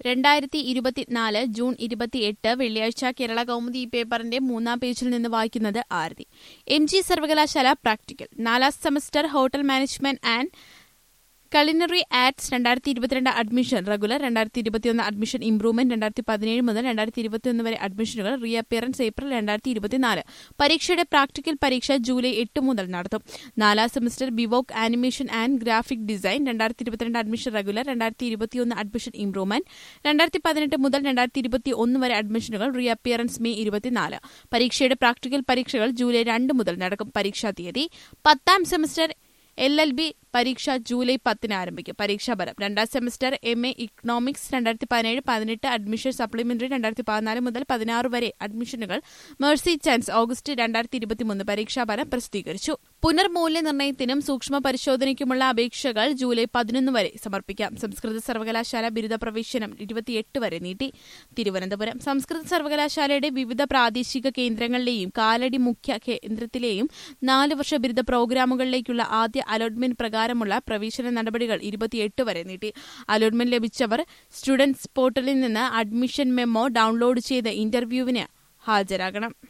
രണ്ടായിരത്തി ഇരുപത്തിനാല് ജൂൺ ഇരുപത്തിയെട്ട് വെള്ളിയാഴ്ച കേരള കൗമുദി ഈ പേപ്പറിന്റെ മൂന്നാം പേജിൽ നിന്ന് വായിക്കുന്നത് ആരതി എം ജി സർവകലാശാല പ്രാക്ടിക്കൽ നാലാം semester hotel management and culinary arts രണ്ടായിരത്തി ഇരുപത്തിരണ്ട് അഡ്മിഷൻ റെഗുലർ രണ്ടായിരത്തി ഇരുപത്തിയൊന്ന് അഡ്മിഷൻ ഇംപ്രൂവ്മെന്റ് രണ്ടായിരത്തി പതിനേഴ് മുതൽ രണ്ടായിരത്തി ഇരുപത്തിയൊന്ന് വരെ അഡ്മിഷനുകൾ റീ അപ്പിയറൻസ് ഏപ്രിൽ രണ്ടായിരത്തി ഇരുപത്തിനാല് പരീക്ഷയുടെ പ്രാക്ടിക്കൽ പരീക്ഷ ജൂലൈ എട്ട് മുതൽ നടത്തും നാലാം semester B Voc animation and graphic design രണ്ടായിരത്തി ഇരുപത്തിരണ്ട് അഡ്മിഷൻ റെഗുലർ രണ്ടായിരത്തി ഇരുപത്തിയൊന്ന് അഡ്മിഷൻ ഇംപ്രൂവ്മെന്റ് രണ്ടായിരത്തി പതിനെട്ട് മുതൽ രണ്ടായിരത്തി ഇരുപത്തി ഒന്ന് വരെ അഡ്മിഷനുകൾ റീ അപ്പിയറൻസ് മെയ് ഇരുപത്തിനാല് പരീക്ഷയുടെ പ്രാക്ടിക്കൽ പരീക്ഷകൾ ജൂലൈ രണ്ട് മുതൽ നടക്കും പരീക്ഷാ തീയതി പത്താം സെമസ്റ്റർ എൽ എൽ ബി പരീക്ഷ ജൂലൈ പത്തിന് ആരംഭിക്കും പരീക്ഷാഫലം രണ്ടാം സെമസ്റ്റർ എം എ ഇക്കണോമിക്സ് രണ്ടായിരത്തി പതിനേഴ് പതിനെട്ട് അഡ്മിഷൻ സപ്ലിമെന്ററി രണ്ടായിരത്തി പതിനാല് മുതൽ പതിനാറ് വരെ അഡ്മിഷനുകൾ മേഴ്സി ചാൻസ് ഓഗസ്റ്റ് രണ്ടായിരത്തി ഇരുപത്തിമൂന്ന് പരീക്ഷാഫലം പ്രസിദ്ധീകരിച്ചു പുനർമൂല്യനിർണ്ണയത്തിനും സൂക്ഷ്മ പരിശോധനയ്ക്കുമുള്ള അപേക്ഷകൾ ജൂലൈ പതിനൊന്ന് വരെ സമർപ്പിക്കാം സംസ്കൃത സർവകലാശാല ബിരുദ പ്രവേശനം ഇരുപത്തിയെട്ട് വരെ നീട്ടി തിരുവനന്തപുരം സംസ്കൃത സർവകലാശാലയുടെ വിവിധ പ്രാദേശിക കേന്ദ്രങ്ങളിലെയും കാലടി മുഖ്യ കേന്ദ്രത്തിലെയും നാല് വർഷ ബിരുദ പ്രോഗ്രാമുകളിലേക്കുള്ള ആദ്യ അലോട്ട്മെന്റ് പ്രകാരമുള്ള പ്രവേശന നടപടികൾ ഇരുപത്തിയെട്ട് വരെ നീട്ടി അലോട്ട്മെന്റ് ലഭിച്ചവർ സ്റ്റുഡൻസ് പോർട്ടലിൽ നിന്ന് അഡ്മിഷൻ മെമ്മോ ഡൌൺലോഡ് ചെയ്ത് ഇന്റർവ്യൂവിന് ഹാജരാകണം